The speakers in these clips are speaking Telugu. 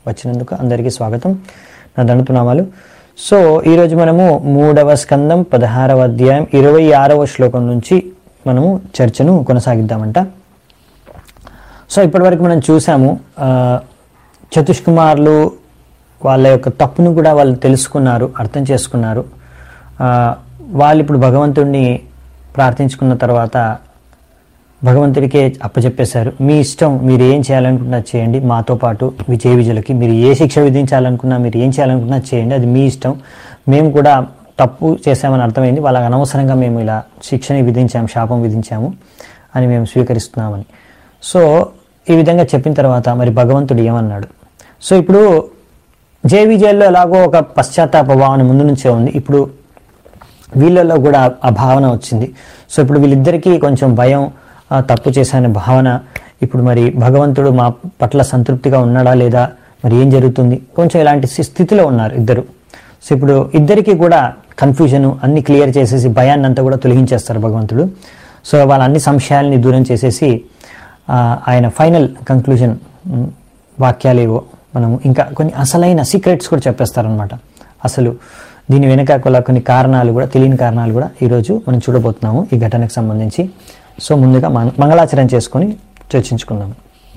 వచ్చినందుకు అందరికీ స్వాగతం నా దండుతున్నామాలు సో ఈరోజు మనము మూడవ స్కందం పదహారవ అధ్యాయం ఇరవై ఆరవ శ్లోకం నుంచి మనము చర్చను కొనసాగిద్దామంట సో ఇప్పటివరకు మనం చూసాము ఆ, చతుష్కుమార్లు వాళ్ళ యొక్క తప్పును కూడా వాళ్ళు తెలుసుకున్నారు అర్థం చేసుకున్నారు ఆ, వాళ్ళు ఇప్పుడు భగవంతుడిని ప్రార్థించుకున్న తర్వాత భగవంతుడికే అప్పచెప్పేశారు మీ ఇష్టం మీరు ఏం చేయాలనుకున్నా చేయండి మాతో పాటు విజయ విజయులకి మీరు ఏ శిక్ష విధించాలనుకున్నా మీరు ఏం చేయాలనుకున్నా చేయండి అది మీ ఇష్టం మేము కూడా తప్పు చేశామని అర్థమైంది వాళ్ళకి అనవసరంగా మేము ఇలా శిక్షని విధించాము శాపం విధించాము అని మేము స్వీకరిస్తున్నామని సో ఈ విధంగా చెప్పిన తర్వాత మరి భగవంతుడు ఏమన్నాడు సో ఇప్పుడు జయ విజయాల్లో ఎలాగో ఒక పశ్చాత్తాప భావన ముందు నుంచే ఉంది ఇప్పుడు వీళ్ళల్లో కూడా ఆ భావన వచ్చింది సో ఇప్పుడు వీళ్ళిద్దరికీ కొంచెం భయం ఆ, తప్పు చేశానే భావన ఇప్పుడు మరి భగవంతుడు మా పట్ల సంతృప్తిగా ఉన్నాడా లేదా మరి ఏం జరుగుతుంది కొంచెం ఇలాంటి స్థి- స్థితిలో ఉన్నారు ఇద్దరు సో ఇప్పుడు ఇద్దరికి కూడా కన్ఫ్యూజన్ అన్ని క్లియర్ చేసేసి భయాన్ని అంతా కూడా తొలగించేస్తారు భగవంతుడు సో వాళ్ళ అన్ని సంశయాల్ని దూరం చేసేసి ఆ, ఆయన ఫైనల్ కంక్లూజన్ వాక్యాలేవో మనము ఇంకా కొన్ని అసలైన సీక్రెట్స్ కూడా చెప్పేస్తారనమాట అసలు దీని వెనక కొల కొన్ని కారణాలు కూడా తెలియని కారణాలు కూడా ఈరోజు మనం చూడబోతున్నాము ఈ ఘటనకు సంబంధించి సో ముందుగా మన- మంగళాచరణ చేసుకొని చర్చించుకుందాం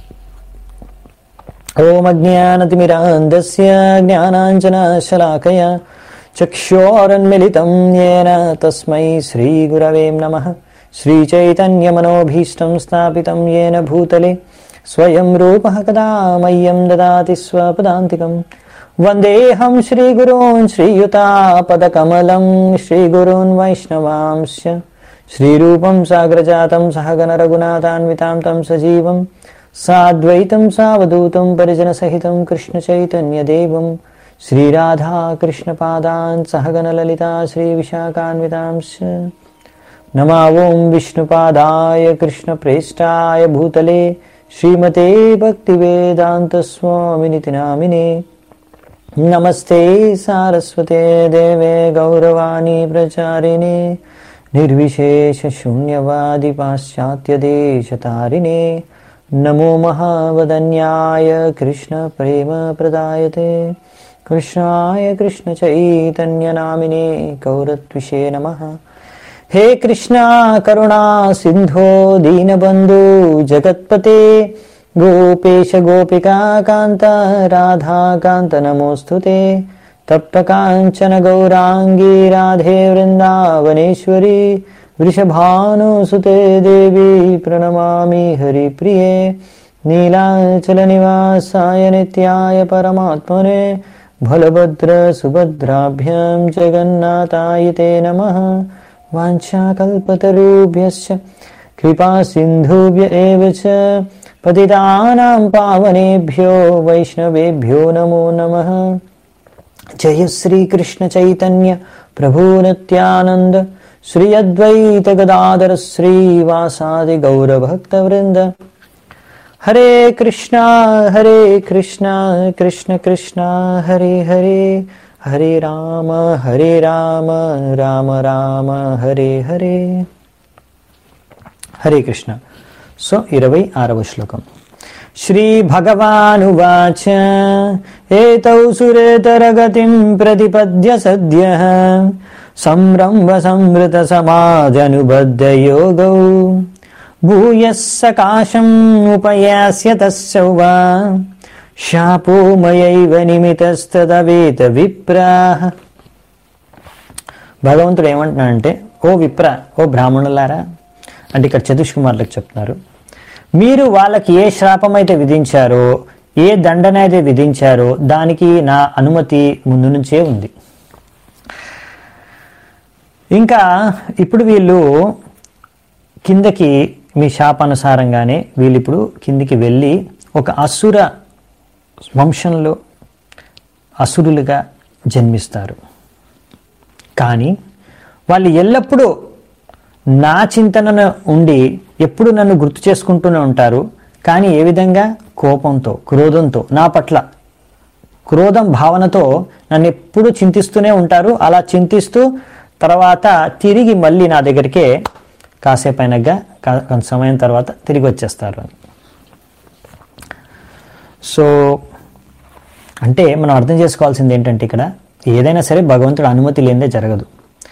ఓం అజ్ఞానతిమిరాంధస్య జ్ఞానాంజనశలాకయ చక్షోరన్మిళితం येन తస్మై శ్రీగురవే నమః శ్రీచైతన్యమనోభీష్టం స్థాపితం येन భూతలే స్వయం రూపः కదా మह्यं దదాతి స్వపదాంతికం వందేహం శ్రీగురూన్ శ్రీయుతాపదకమలం శ్రీగురూన్ వైష్ణవాంశ్చ శ్రీరూపం సాగ్రజాతం సహగణ రఘునాథాన్వితాం తం సజీవం సాద్వైతం సావధూతం పరిజనసహితం కృష్ణచైతన్యదేవం శ్రీరాధా కృష్ణపాదాన్ సహగణ లలితా శ్రీవిశాఖాన్వితాంశ్చ नमा ओं विष्णुपादाय कृष्णप्रेष्ठाय भूतले श्रीमते भक्तिवेदान्तस्वामिनिति नामिने नमस्ते सारस्वते देवे गौरवाणी प्रचारिणे निर्विशेषशून्यवादि पाश्चात्यदेशतारिणे नमो महावदन्याय कृष्णप्रेमप्रदायते कृष्णाय कृष्णचैतन्यनामिने गौरत्विषे नमः हे कृष्णा करुणा सिन्धो दीनबन्धु जगत्पते गोपेश गोपिका कान्त राधा कान्त नमोऽस्तु ते तप्तकाञ्चन गौराङ्गी राधे वृन्दावनेश्वरी वृषभानुसुते देवी प्रणमामि हरिप्रिये नीलाचलनिवासाय नित्याय परमात्मने बलभद्रसुभद्राभ्यां जगन्नाथाय ते नमः वाञ्छाकल्पतरुभ्यश्च कृपासिन्धुभ्य एव च पतितानां पावनेभ्यो वैष्णवेभ्यो नमो नमः जय श्रीकृष्णचैतन्य प्रभुनित्यानन्द श्री अद्वैतगदाधर श्रीवासादि गौरभक्तवृन्द हरे कृष्णा हरे कृष्णा कृष्ण कृष्णा हरे हरे हरे राम हरे राम राम राम హరే హరే హరే కృష్ణ సో ఇరవై ఆరవ శ్లోకం శ్రీ భగవానువాచ ఏతౌ సురేతరగతిం ప్రతిపద్య సద్య సంరంభ సంవృత సమాజనుబద్ధ యోగౌ భూయः సకాశం ఉపయాస్య తస్య వా శాపో మయైవ నిమితస్తదవేత విప్రాహ భగవంతుడు ఏమంటున్నాడంటే ఓ విప్ర ఓ బ్రాహ్మణులారా అంటే ఇక్కడ చతుష్కుమారులకు చెప్తున్నారు మీరు వాళ్ళకి ఏ శాపం అయితే విధించారో ఏ దండన అయితే విధించారో దానికి నా అనుమతి ముందు నుంచే ఉంది ఇంకా ఇప్పుడు వీళ్ళు కిందకి మీ శాపానుసారంగానే వీళ్ళు ఇప్పుడు కిందికి వెళ్ళి ఒక అసుర వంశంలో అసురులుగా జన్మిస్తారు కానీ వాళ్ళు ఎల్లప్పుడూ నా చింతనను ఉండి ఎప్పుడు నన్ను గుర్తు చేసుకుంటూనే ఉంటారు కానీ ఏ విధంగా కోపంతో క్రోధంతో నా పట్ల క్రోధం భావనతో నన్ను ఎప్పుడు చింతిస్తూనే ఉంటారు అలా చింతిస్తూ తర్వాత తిరిగి మళ్ళీ నా దగ్గరికే కాసేపు అయినాక కా- కొంత సమయం తర్వాత తిరిగి వచ్చేస్తారు అని సో అంటే మనం అర్థం చేసుకోవాల్సింది ఏంటంటే ఇక్కడ ఏదైనా సరే భగవంతుడు అనుమతి లేనిదే జరగదు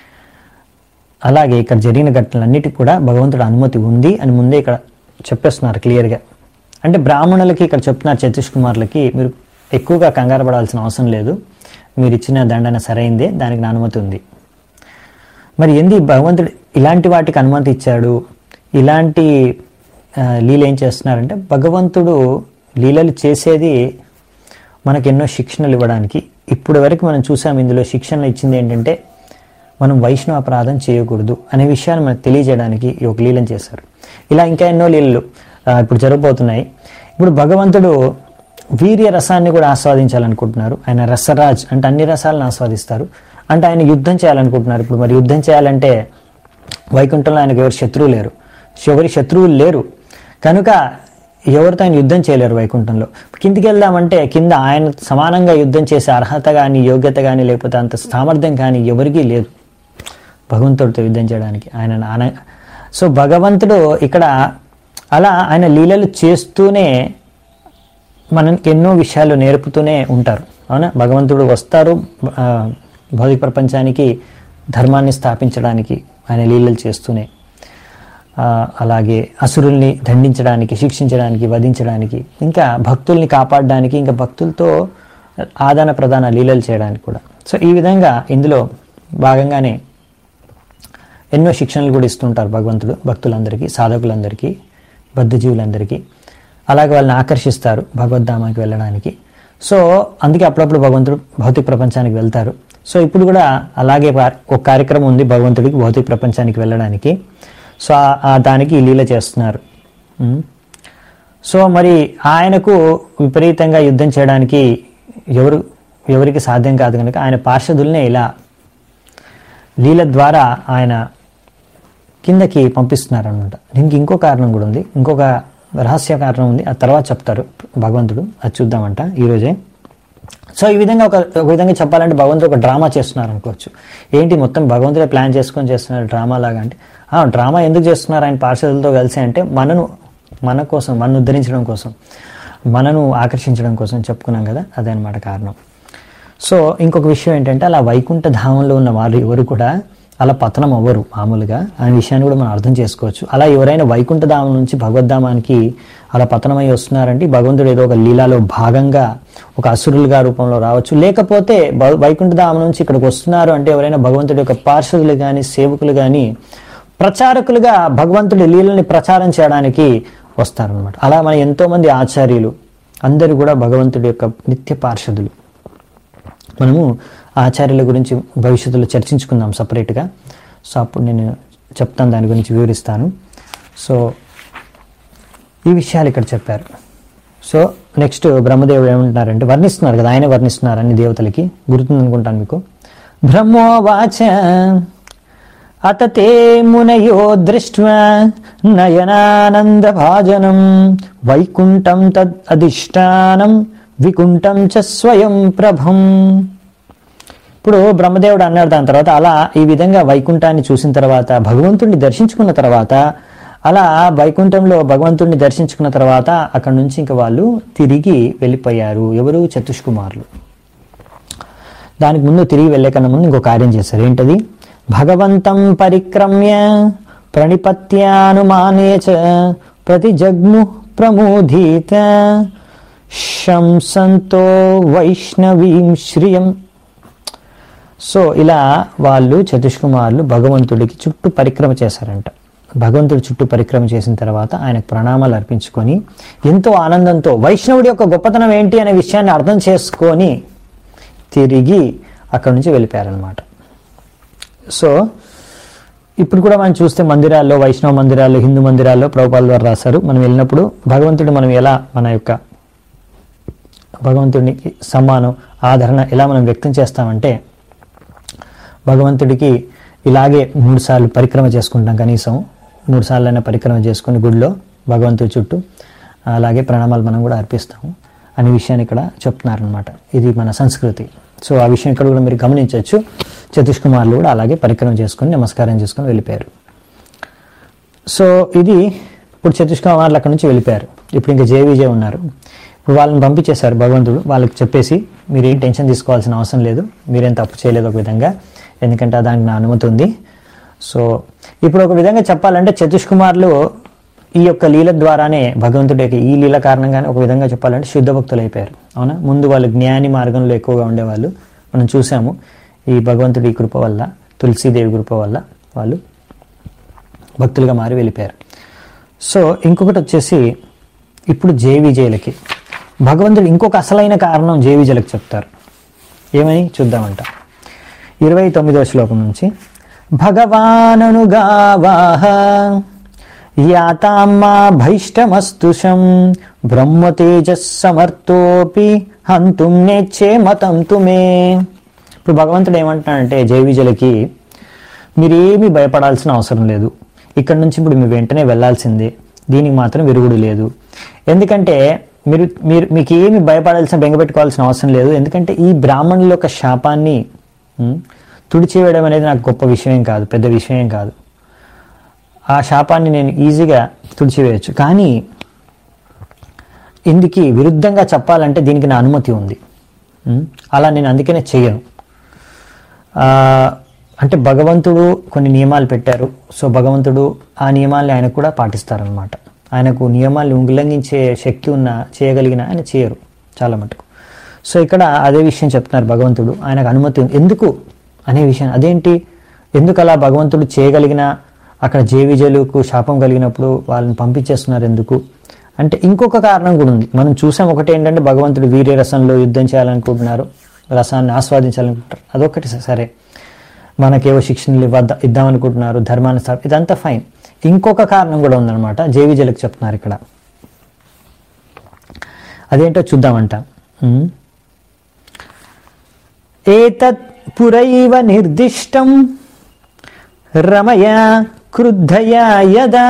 అలాగే ఇక్కడ జరిగిన ఘటనలన్నిటికీ కూడా భగవంతుడు అనుమతి ఉంది అని ముందే ఇక్కడ చెప్పేస్తున్నారు క్లియర్గా అంటే బ్రాహ్మణులకి ఇక్కడ చెప్తున్నారు చతీష్ కుమార్లకి మీరు ఎక్కువగా కంగారు పడాల్సిన అవసరం లేదు మీరు ఇచ్చిన దండన సరైందే దానికి నా అనుమతి ఉంది మరి ఎందు భగవంతుడు ఇలాంటి వాటికి అనుమతి ఇచ్చాడు ఇలాంటి ఆ, లీల ఏం చేస్తున్నారంటే భగవంతుడు లీలలు చేసేది మనకు ఎన్నో శిక్షణలు ఇవ్వడానికి ఇప్పుడు వరకు మనం చూసాం ఇందులో శిక్షణలు ఇచ్చింది ఏంటంటే మనం వైష్ణవ అపరాధం చేయకూడదు అనే విషయాన్ని మనకు తెలియజేయడానికి ఈ ఒక లీలను చేశారు ఇలా ఇంకా ఎన్నో లీలలు ఆ, ఇప్పుడు జరగబోతున్నాయి ఇప్పుడు భగవంతుడు వీర్య రసాన్ని కూడా ఆస్వాదించాలనుకుంటున్నారు ఆయన రసరాజ్ అంటే అన్ని రసాలను ఆస్వాదిస్తారు అంటే ఆయన యుద్ధం చేయాలనుకుంటున్నారు ఇప్పుడు మరి యుద్ధం చేయాలంటే వైకుంఠంలో ఆయనకు ఎవరు శత్రువు లేరు ఎవరి శత్రువులు లేరు కనుక ఎవరితో ఆయన యుద్ధం చేయలేరు వైకుంఠంలో కిందికి వెళ్దామంటే కింద ఆయన సమానంగా యుద్ధం చేసే అర్హత కానీ యోగ్యత కానీ లేకపోతే అంత సామర్థ్యం కానీ ఎవరికీ లేదు భగవంతుడితో యుద్ధం చేయడానికి ఆయన ఆన- సో భగవంతుడు ఇక్కడ అలా ఆయన లీలలు చేస్తూనే మనకి ఎన్నో విషయాలు నేర్పుతూనే ఉంటారు అవునా భగవంతుడు వస్తారు ఆ, భౌతిక ప్రపంచానికి ధర్మాన్ని స్థాపించడానికి ఆయన లీలలు చేస్తూనే ఆ, అలాగే అసురుల్ని దండించడానికి శిక్షించడానికి వధించడానికి ఇంకా భక్తుల్ని కాపాడడానికి ఇంకా భక్తులతో ఆదాన ప్రదాన లీలలు చేయడానికి కూడా సో ఈ విధంగా ఇందులో భాగంగానే ఎన్నో శిక్షణలు కూడా ఇస్తుంటారు భగవంతుడు భక్తులందరికీ సాధకులందరికీ బద్ధజీవులందరికీ అలాగే వాళ్ళని ఆకర్షిస్తారు భగవద్ధామానికి వెళ్ళడానికి సో అందుకే అప్పుడప్పుడు భగవంతుడు భౌతిక ప్రపంచానికి వెళ్తారు సో ఇప్పుడు కూడా అలాగే వా- ఒక కార్యక్రమం ఉంది భగవంతుడికి భౌతిక ప్రపంచానికి వెళ్ళడానికి సో ఆ- ఆ దానికి ఈ లీల చేస్తున్నారు ఉమ్. సో మరి ఆయనకు విపరీతంగా యుద్ధం చేయడానికి ఎవరు ఎవరికి సాధ్యం కాదు కనుక ఆయన పార్షదుల్నే ఇలా లీల ద్వారా ఆయన కిందకి పంపిస్తున్నారు అనమాట దీనికి ఇంకో కారణం కూడా ఉంది ఇంకొక రహస్య కారణం ఉంది ఆ తర్వాత చెప్తారు భగవంతుడు అది చూద్దామంట ఈరోజే సో ఈ విధంగా ఒక ఒక విధంగా చెప్పాలంటే భగవంతుడు ఒక డ్రామా చేస్తున్నారు అనుకోవచ్చు ఏంటి మొత్తం భగవంతుడే ప్లాన్ చేసుకొని చేస్తున్నారు డ్రామా లాగా అంటే ఆ డ్రామా ఎందుకు చేస్తున్నారు ఆయన పార్షదులతో కలిసి అంటే మనను మన కోసం మనను ఉద్ధరించడం కోసం మనను ఆకర్షించడం కోసం చెప్పుకున్నాం కదా అదే అనమాట కారణం సో ఇంకొక విషయం ఏంటంటే అలా వైకుంఠ ధామంలో ఉన్న వారు ఎవరు కూడా అలా పతనం అవ్వరు మామూలుగా అనే విషయాన్ని కూడా మనం అర్థం చేసుకోవచ్చు అలా ఎవరైనా వైకుంఠ ధామం నుంచి భగవద్ధామానికి అలా పతనమై వస్తున్నారంటే భగవంతుడు ఏదో ఒక లీలాలో భాగంగా ఒక అసురులుగా రూపంలో రావచ్చు లేకపోతే భ- వైకుంఠ ధామం నుంచి ఇక్కడికి వస్తున్నారు అంటే ఎవరైనా భగవంతుడి యొక్క పార్షదులు కానీ సేవకులు కానీ ప్రచారకులుగా భగవంతుడి లీలని ప్రచారం చేయడానికి వస్తారనమాట అలా మన ఎంతో మంది ఆచార్యులు అందరూ కూడా భగవంతుడి యొక్క నిత్య పార్షదులు మనము ఆచార్యుల గురించి భవిష్యత్తులో చర్చించుకుందాం సపరేట్గా సో అప్పుడు నేను చెప్తాను దాని గురించి వివరిస్తాను సో ఈ విషయాలు ఇక్కడ చెప్పారు సో నెక్స్ట్ బ్రహ్మదేవుడు ఏమంటున్నారంటే వర్ణిస్తున్నారు కదా ఆయన వర్ణిస్తున్నారు అన్ని దేవతలకి గుర్తుంది అనుకుంటాను మీకు బ్రహ్మోవాచ అత తే మునయో దృష్ట్వా నయనానందభాజనం వైకుంఠం తద్ అధిష్టానం వికుంఠం చ స్వయం ప్రభం ఇప్పుడు బ్రహ్మదేవుడు అన్నాడు దాని తర్వాత అలా ఈ విధంగా వైకుంఠాన్ని చూసిన తర్వాత భగవంతుడిని దర్శించుకున్న తర్వాత అలా వైకుంఠంలో భగవంతుడిని దర్శించుకున్న తర్వాత అక్కడ నుంచి ఇంకా వాళ్ళు తిరిగి వెళ్ళిపోయారు ఎవరు చతుష్కుమారులు దానికి ముందు తిరిగి వెళ్ళే కన్నా ముందు ఇంకో కార్యం చేశారు ఏంటది భగవంతం పరిక్రమ్య ప్రణిపత్యానుమానే చ ప్రతి జగ్ము ప్రమోదీత శంసంతో వైష్ణవీం శ్రియం సో ఇలా వాళ్ళు చతుష్కుమారులు భగవంతుడికి చుట్టూ పరిక్రమ చేశారంట భగవంతుడి చుట్టూ పరిక్రమ చేసిన తర్వాత ఆయనకు ప్రణామాలు అర్పించుకొని ఎంతో ఆనందంతో వైష్ణవుడి యొక్క గొప్పతనం ఏంటి అనే విషయాన్ని అర్థం చేసుకొని తిరిగి అక్కడి నుంచి వెళ్ళిపోయారనమాట సో ఇప్పుడు కూడా మనం చూస్తే మందిరాల్లో వైష్ణవ మందిరాల్లో హిందూ మందిరాల్లో ప్రభుపాల ద్వారా రాశారు మనం వెళ్ళినప్పుడు భగవంతుడు మనం ఎలా మన యొక్క భగవంతుడికి సమ్మానం ఆదరణ ఎలా మనం వ్యక్తం చేస్తామంటే భగవంతుడికి ఇలాగే మూడు సార్లు పరిక్రమ చేసుకుంటాం కనీసం మూడు సార్లు అయినా పరిక్రమ చేసుకుని గుడిలో భగవంతుడి చుట్టూ అలాగే ప్రణామాలు మనం కూడా అర్పిస్తాము అనే విషయాన్ని ఇక్కడ చెప్తున్నారనమాట ఇది మన సంస్కృతి సో ఆ విషయం ఇక్కడ కూడా మీరు గమనించవచ్చు చతుష్కుమార్లు కూడా అలాగే పరిక్రమ చేసుకొని నమస్కారం చేసుకొని వెళ్ళిపోయారు సో ఇది ఇప్పుడు చతుష్కుమార్లు అక్కడి నుంచి వెళ్ళిపోయారు ఇప్పుడు ఇంకా జే విజయ్ ఉన్నారు ఇప్పుడు వాళ్ళని పంపించేశారు భగవంతుడు వాళ్ళకి చెప్పేసి మీరేం టెన్షన్ తీసుకోవాల్సిన అవసరం లేదు మీరేం తప్పు చేయలేదు ఒక విధంగా ఎందుకంటే దానికి నా అనుమతి ఉంది సో ఇప్పుడు ఒక విధంగా చెప్పాలంటే చతుష్కుమార్లు ఈ యొక్క లీల ద్వారానే భగవంతుడి యొక్క ఈ లీల కారణంగానే ఒక విధంగా చెప్పాలంటే శుద్ధ భక్తులు అయిపోయారు అవునా ముందు వాళ్ళు జ్ఞాని మార్గంలో ఎక్కువగా ఉండేవాళ్ళు మనం చూసాము ఈ భగవంతుడి కృప వల్ల తులసీదేవి కృప వల్ల వాళ్ళు భక్తులుగా మారి వెళ్ళిపోయారు సో ఇంకొకటి వచ్చేసి ఇప్పుడు జయ విజయులకి భగవంతుడు ఇంకొక అసలైన కారణం జయ విజయులకు చెప్తారు ఏమని చూద్దామంట ఇరవై తొమ్మిదవ శ్లోకం నుంచి భగవాననుగావాహ యాతామ్మా భైష్టమస్తుషం బ్రహ్మతేజస్సమర్థోపి హంతుం నేచ్చే మతం తుమే ఇప్పుడు భగవంతుడు ఏమంటున్నాడంటే జయ విజయులకి మీరేమీ భయపడాల్సిన అవసరం లేదు ఇక్కడ నుంచి ఇప్పుడు మీరు వెంటనే వెళ్ళాల్సిందే దీనికి మాత్రం విరుగుడు లేదు ఎందుకంటే మీరు మీరు మీకు ఏమి భయపడాల్సిన బెంగపెట్టుకోవాల్సిన అవసరం లేదు ఎందుకంటే ఈ బ్రాహ్మణుల యొక్క శాపాన్ని ఉమ్, తుడిచివేయడం అనేది నాకు గొప్ప విషయం కాదు పెద్ద విషయం కాదు ఆ శాపాన్ని నేను ఈజీగా తుడిచివేయచ్చు కానీ ఇందుకి విరుద్ధంగా చెప్పాలంటే దీనికి నా అనుమతి ఉంది ఉమ్, అలా నేను అందుకనే చేయను ఆ, అంటే భగవంతుడు కొన్ని నియమాలు పెట్టారు సో భగవంతుడు ఆ నియమాల్ని ఆయన కూడా పాటిస్తారనమాట ఆయనకు నియమాల్ని ఉల్లంఘించే శక్తి ఉన్న చేయగలిగిన ఆయన చేయరు చాలా మటుకు సో ఇక్కడ అదే విషయం చెప్తున్నారు భగవంతుడు ఆయనకు అనుమతి ఉంది ఎందుకు అనే విషయం అదేంటి ఎందుకు అలా భగవంతుడు చేయగలిగిన అక్కడ జేవిజలుకు శాపం కలిగినప్పుడు వాళ్ళని పంపించేస్తున్నారు ఎందుకు అంటే ఇంకొక కారణం కూడా ఉంది మనం చూసాం ఒకటి ఏంటంటే భగవంతుడు వీర్య రసంలో యుద్ధం చేయాలనుకుంటున్నారు రసాన్ని ఆస్వాదించాలనుకుంటారు అదొకటి సరే మనకేవో శిక్షణలు ఇవ్వద్ద ఇద్దామనుకుంటున్నారు ధర్మాన్ని స్థాప ఇదంతా ఫైన్ ఇంకొక కారణం కూడా ఉందన్నమాట జేవిజలకు చెప్తున్నారు ఇక్కడ అదేంటో చూద్దామంట ఉమ్. ఏతత్ పురైవ నిర్దిష్టం రమయా క్రుద్ధయా యదా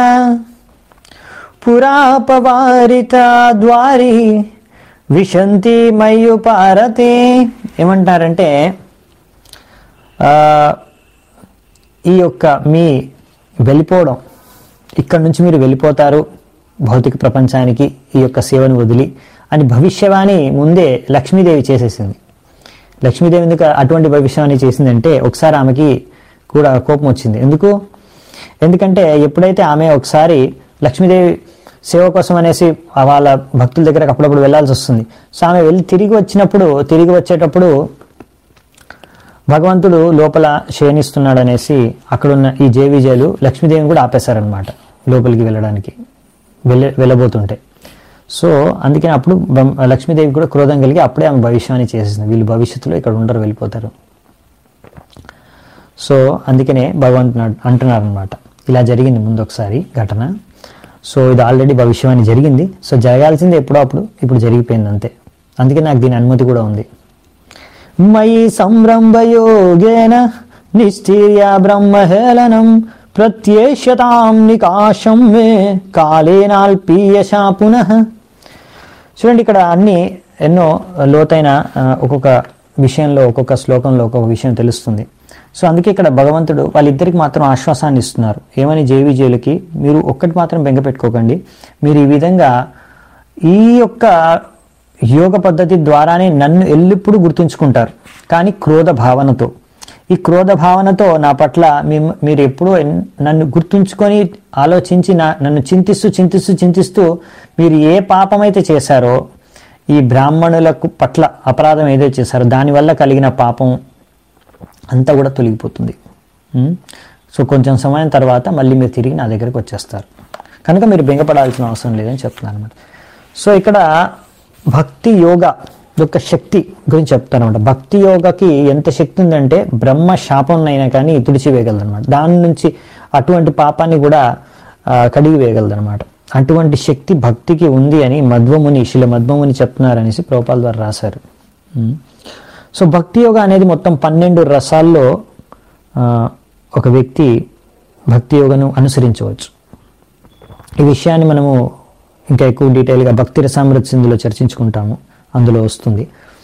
పురాపవారిత ద్వారి విశంతి మయుపారతే ఏమంటారంటే ఆ, ఈ యొక్క మీ వెళ్ళిపోవడం ఇక్కడ నుంచి మీరు వెళ్ళిపోతారు భౌతిక ప్రపంచానికి ఈ యొక్క సేవను వదిలి అని భవిష్యవాణి ముందే లక్ష్మీదేవి చేసేసింది లక్ష్మీదేవి ఎందుకు అటువంటి భవిష్యవాణి చేసిందంటే ఒకసారి ఆమెకి కూడా కోపం వచ్చింది ఎందుకు ఎందుకంటే ఎప్పుడైతే ఆమె ఒకసారి లక్ష్మీదేవి సేవ కోసం అనేసి ఆ వాళ్ళ భక్తుల దగ్గరకు అప్పుడప్పుడు వెళ్ళాల్సి వస్తుంది సో ఆమె వెళ్ళి తిరిగి వచ్చినప్పుడు తిరిగి వచ్చేటప్పుడు భగవంతుడు లోపల శయనిస్తున్నాడు అనేసి అక్కడున్న ఈ జేవిజేలు లక్ష్మీదేవిని కూడా ఆపేశారనమాట లోపలికి వెళ్ళడానికి వెళ్ళ వెళ్ళబోతుంటే సో అందుకని అప్పుడు బ్రహ్మ- లక్ష్మీదేవి కూడా క్రోధం కలిగి అప్పుడే ఆమె భవిష్యాన్ని చేసేసింది వీళ్ళు భవిష్యత్తులో ఇక్కడ ఉండరు వెళ్ళిపోతారు సో అందుకనే భగవంతుడు అంటున్నారు అనమాట ఇలా జరిగింది ముందు ఒకసారి ఘటన సో ఇది ఆల్రెడీ భవిష్యవాణి జరిగింది సో జరగాల్సింది ఎప్పుడో అప్పుడు ఇప్పుడు జరిగిపోయింది అంతే అందుకే నాకు దీని అనుమతి కూడా ఉంది మయి సంరంభయోగేన నిస్థిర్య బ్రహ్మహేళనం ప్రత్యేషతాం నికాశం మే కాళేనాల్పీయశా పునః చూడండి ఇక్కడ అన్ని ఎన్నో లోతైన ఆ, ఒక్కొక్క విషయంలో ఒక్కొక్క శ్లోకంలో ఒక్కొక్క విషయం తెలుస్తుంది సో అందుకే ఇక్కడ భగవంతుడు వాళ్ళిద్దరికి మాత్రం ఆశ్వాసాన్ని ఇస్తున్నారు ఏమని జేవిజేయులకి మీరు ఒక్కటి మాత్రం బెంగ పెట్టుకోకండి మీరు ఈ విధంగా ఈ యొక్క యోగ పద్ధతి ద్వారానే నన్ను ఎల్లప్పుడూ గుర్తుంచుకుంటారు కానీ క్రోధ భావనతో ఈ క్రోధ భావనతో నా పట్ల మీ- మీరు ఎప్పుడూ ఎన్- నన్ను గుర్తుంచుకొని ఆలోచించి నా నన్ను చింతిస్తూ చింతిస్తూ చింతిస్తూ మీరు ఏ పాపమైతే చేశారో ఈ బ్రాహ్మణులకు పట్ల అపరాధం ఏదైతే చేశారో దానివల్ల కలిగిన పాపం అంతా కూడా తొలగిపోతుంది ఉం? సో కొంచెం సమయం తర్వాత మళ్ళీ మీరు తిరిగి నా దగ్గరికి వచ్చేస్తారు కనుక మీరు బెంగపడాల్సిన అవసరం లేదని చెప్తున్నాను అనమాట సో ఇక్కడ భక్తి యోగ యొక్క శక్తి గురించి చెప్తాను అనమాట భక్తి యోగకి ఎంత శక్తి ఉందంటే బ్రహ్మ శాపంనైనా కానీ తుడిచివేయగలదు అనమాట దాని నుంచి అటువంటి పాపాన్ని కూడా ఆ, కడిగి వేయగలదు అనమాట అటువంటి శక్తి భక్తికి ఉంది అని మధ్వముని శిల మధ్వముని చెప్తున్నారనేసి ప్రోపాల్ ద్వారా రాశారు ఉం. సో భక్తి యోగ అనేది మొత్తం పన్నెండు రసాల్లో ఆ, ఒక వ్యక్తి భక్తి యోగను అనుసరించవచ్చు ఈ విషయాన్ని మనము ఇంకా ఎక్కువ డీటెయిల్గా భక్తి రసామృత సింధులో చర్చించుకుంటాము అందులో వస్తుంది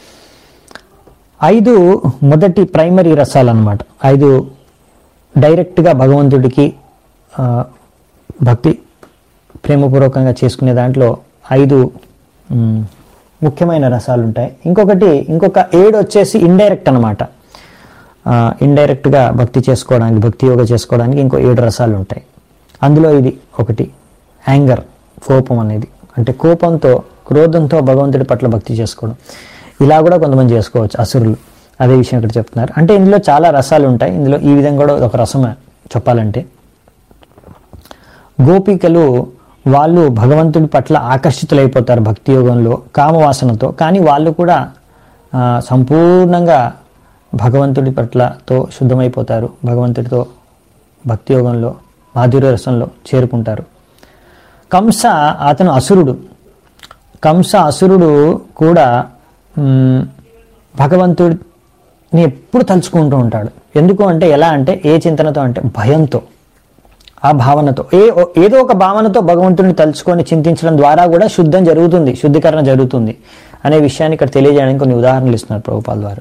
ఐదు మొదటి ప్రైమరీ రసాలు అన్నమాట ఐదు డైరెక్ట్గా భగవంతుడికి ఆ, భక్తి ప్రేమపూర్వకంగా చేసుకునే దాంట్లో ఐదు మ్, ముఖ్యమైన రసాలు ఉంటాయి ఇంకొకటి ఇంకొక ఏడు వచ్చేసి ఇండైరెక్ట్ అనమాట ఇండైరెక్ట్గా భక్తి చేసుకోవడానికి భక్తి యోగ చేసుకోవడానికి ఇంకో ఏడు రసాలు ఉంటాయి అందులో ఇది ఒకటి యాంగర్ కోపం అనేది అంటే కోపంతో క్రోధంతో భగవంతుడి పట్ల భక్తి చేసుకోవడం ఇలా కూడా కొంతమంది చేసుకోవచ్చు అసురులు అదే విషయం ఇక్కడ చెప్తున్నారు అంటే ఇందులో చాలా రసాలు ఉంటాయి ఇందులో ఈ విధంగా కూడా ఒక రసమే చెప్పాలంటే గోపికలు వాళ్ళు భగవంతుడి పట్ల ఆకర్షితులైపోతారు భక్తి యోగంలో కామవాసనతో కానీ వాళ్ళు కూడా ఆ, సంపూర్ణంగా భగవంతుడి పట్లతో శుద్ధమైపోతారు భగవంతుడితో భక్తి యోగంలో మాధుర్య రసంలో చేరుకుంటారు కంస అతను అసురుడు కంస అసురుడు కూడా మ్, భగవంతుడిని ఎప్పుడు తలుచుకుంటూ ఉంటాడు ఎందుకు అంటే ఎలా అంటే ఏ చింతనతో అంటే భయంతో ఆ భావనతో ఏ ఏదో ఒక భావనతో భగవంతుడిని తలుచుకొని చింతించడం ద్వారా కూడా శుద్ధం జరుగుతుంది శుద్ధీకరణ జరుగుతుంది అనే విషయాన్ని ఇక్కడ తెలియజేయడానికి కొన్ని ఉదాహరణలు ఇస్తున్నారు ప్రభుపాల్ వారు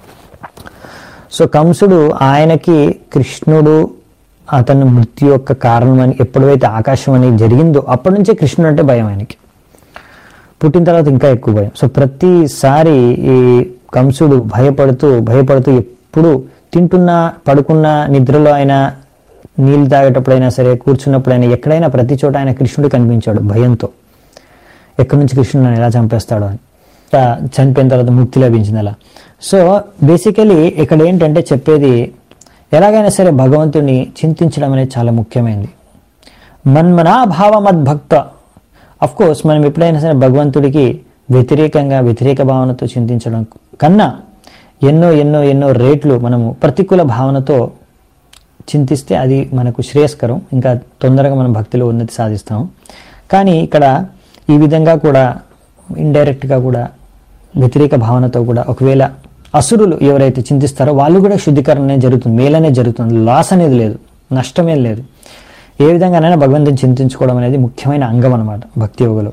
సో కంసుడు ఆయనకి కృష్ణుడు అతను మృత్యు యొక్క కారణం అని ఎప్పుడైతే ఆకాశం అనేది జరిగిందో అప్పటి నుంచే కృష్ణుడు అంటే భయం ఆయనకి పుట్టిన తర్వాత ఇంకా ఎక్కువ భయం సో ప్రతిసారి ఈ కంసుడు భయపడుతూ భయపడుతూ ఎప్పుడు తింటున్నా పడుకున్నా నిద్రలో అయినా నీళ్ళు తాగేటప్పుడైనా సరే కూర్చున్నప్పుడైనా ఎక్కడైనా ప్రతి చోట ఆయన కృష్ణుడు కనిపించాడు భయంతో ఎక్కడి నుంచి కృష్ణుడు నన్ను ఎలా చంపేస్తాడో అని ఇంకా చనిపోయిన తర్వాత ముక్తి లభించింది అలా సో బేసికలీ ఇక్కడ ఏంటంటే చెప్పేది ఎలాగైనా సరే భగవంతుని చింతించడం అనేది చాలా ముఖ్యమైనది మన్మనా భావమద్భక్త అఫ్ కోర్స్ మనం ఎప్పుడైనా సరే భగవంతుడికి వ్యతిరేకంగా వ్యతిరేక భావనతో చింతించడం కన్నా ఎన్నో ఎన్నో ఎన్నో రేట్లు మనము ప్రతికూల భావనతో చింతిస్తే అది మనకు శ్రేయస్కరం ఇంకా తొందరగా మనం భక్తిలో ఉన్నతి సాధిస్తాం కానీ ఇక్కడ ఈ విధంగా కూడా ఇండైరెక్ట్గా కూడా వ్యతిరేక భావనతో కూడా ఒకవేళ అసురులు ఎవరైతే చింతిస్తారో వాళ్ళు కూడా శుద్ధీకరణ అనేది జరుగుతుంది మేలనే జరుగుతుంది లాస్ అనేది లేదు నష్టమే లేదు ఏ విధంగానైనా భగవంతుని చింతించుకోవడం అనేది ముఖ్యమైన అంగం అనమాట భక్తి యోగలో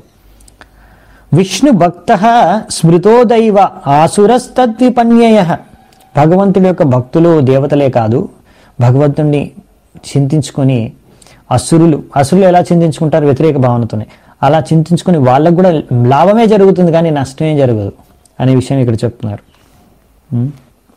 విష్ణు భక్త స్మృతోదైవ ఆసురస్తద్విపన్యయ భగవంతుడి యొక్క భక్తులు దేవతలే కాదు భగవంతుణ్ణి చింతించుకొని అసురులు అసురులు ఎలా చింతించుకుంటారు వ్యతిరేక భావనతోనే అలా చింతించుకొని వాళ్ళకు కూడా లాభమే జరుగుతుంది కానీ నష్టమే జరగదు అనే విషయం ఇక్కడ చెప్తున్నారు ఉం?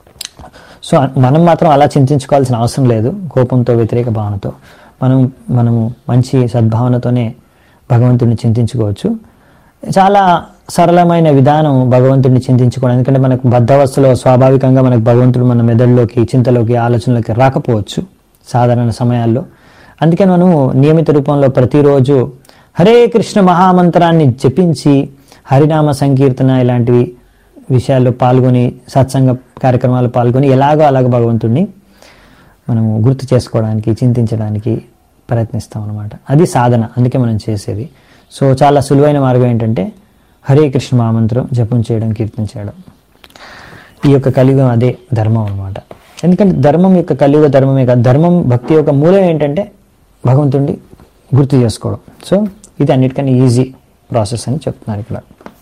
సో మనం మాత్రం అలా చింతించుకోవాల్సిన అవసరం లేదు కోపంతో వ్యతిరేక భావనతో మనం మనము మంచి సద్భావనతోనే భగవంతుడిని చింతించుకోవచ్చు చాలా సరళమైన విధానం భగవంతుడిని చింతించుకోవడం ఎందుకంటే మనకు బద్ధవస్థలో స్వాభావికంగా మనకు భగవంతుడు మన మెదడులోకి చింతలోకి ఆలోచనలోకి రాకపోవచ్చు సాధారణ సమయాల్లో అందుకని మనము నియమిత రూపంలో ప్రతిరోజు హరే కృష్ణ మహామంత్రాన్ని జపించి హరినామ సంకీర్తన ఇలాంటివి విషయాల్లో పాల్గొని సత్సంగ కార్యక్రమాలు పాల్గొని ఎలాగో అలాగ భగవంతుడిని మనము గుర్తు చేసుకోవడానికి చింతించడానికి ప్రయత్నిస్తాం అనమాట అది సాధన అందుకే మనం చేసేది సో చాలా సులువైన మార్గం ఏంటంటే హరే కృష్ణ మహామంత్రం జపం చేయడం కీర్తన చేయడం ఈ యొక్క కలియుగం అదే ధర్మం అనమాట ఎందుకంటే ధర్మం యొక్క కలియుగ ధర్మమే కాదు ధర్మం భక్తి యొక్క మూలం ఏంటంటే భగవంతుడిని గుర్తు చేసుకోవడం సో ఇది అన్నిటికన్నా ఈజీ ప్రాసెస్ అని చెప్తున్నారు ఇక్కడ